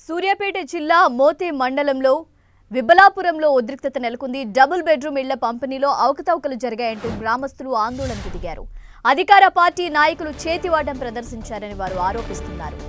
సూర్యాపేట జిల్లా మోతే మండలంలో విబలాపురంలో ఉద్రిక్తత నెలకొంది డబుల్ బెడ్రూమ్ ఇళ్ల పంపిణీలో అవకతవకలు జరిగాయంటూ గ్రామస్తులు ఆందోళనకు దిగారు అధికార పార్టీ నాయకులు చేతివాటం ప్రదర్శించారని వారు ఆరోపిస్తున్నారు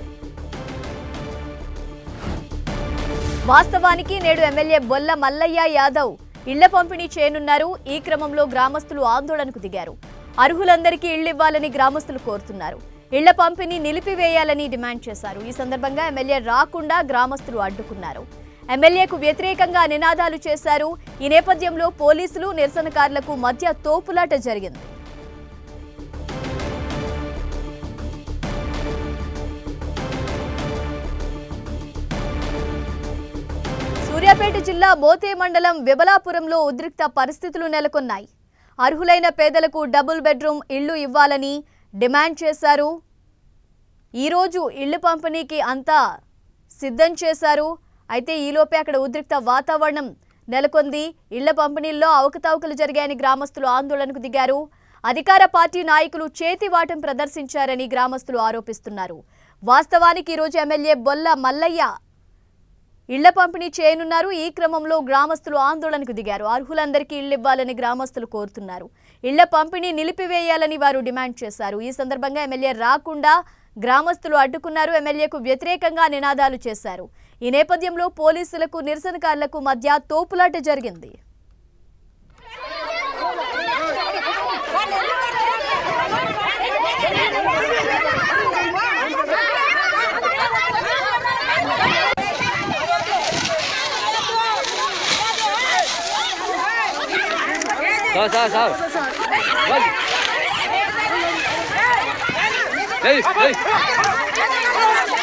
వాస్తవానికి నేడు ఎమ్మెల్యే బొల్ల మల్లయ్య యాదవ్ ఇళ్ల పంపిణీ చేయనున్నారు ఈ క్రమంలో గ్రామస్తులు ఆందోళనకు దిగారు అర్హులందరికీ ఇళ్లివ్వాలని గ్రామస్తులు కోరుతున్నారు ఇళ్ల పంపిణీ నిలిపివేయాలని డిమాండ్ చేశారు ఈ సందర్భంగా ఎమ్మెల్యే రాకుండా గ్రామస్తులు అడ్డుకున్నారు ఎమ్మెల్యేకు వ్యతిరేకంగా నినాదాలు చేశారు ఈ నేపథ్యంలో పోలీసులు నిరసనకారులకు మధ్య తోపులాట జరిగింది సూర్యాపేట జిల్లా మోతే మండలం విబలాపురంలో ఉద్రిక్త పరిస్థితులు నెలకొన్నాయి అర్హులైన పేదలకు డబుల్ బెడ్రూమ్ ఇళ్లు ఇవ్వాలని డిమాండ్ చేశారు ఈరోజు ఇళ్లు పంపిణీకి అంతా సిద్ధం చేశారు అయితే ఈలోపే అక్కడ ఉద్రిక్త వాతావరణం నెలకొంది ఇళ్ల పంపిణీల్లో అవకతవకలు జరిగాయని గ్రామస్తులు ఆందోళనకు దిగారు అధికార పార్టీ నాయకులు చేతివాటం ప్రదర్శించారని గ్రామస్తులు ఆరోపిస్తున్నారు వాస్తవానికి ఈరోజు ఎమ్మెల్యే బొల్ల మల్లయ్య ఇళ్ల పంపిణీ చేయనున్నారు ఈ క్రమంలో గ్రామస్తులు ఆందోళనకు దిగారు అర్హులందరికీ ఇళ్లు ఇవ్వాలని గ్రామస్తులు కోరుతున్నారు ఇళ్ల పంపిణీ నిలిపివేయాలని వారు డిమాండ్ చేశారు ఈ సందర్భంగా ఎమ్మెల్యే రాకుండా గ్రామస్తులు అడ్డుకున్నారు ఎమ్మెల్యేకు వ్యతిరేకంగా నినాదాలు చేశారు ఈ నేపథ్యంలో పోలీసులకు నిరసనకారులకు మధ్య తోపులాట జరిగింది సార్ సార్ సార్ ఏయ్ ఏయ్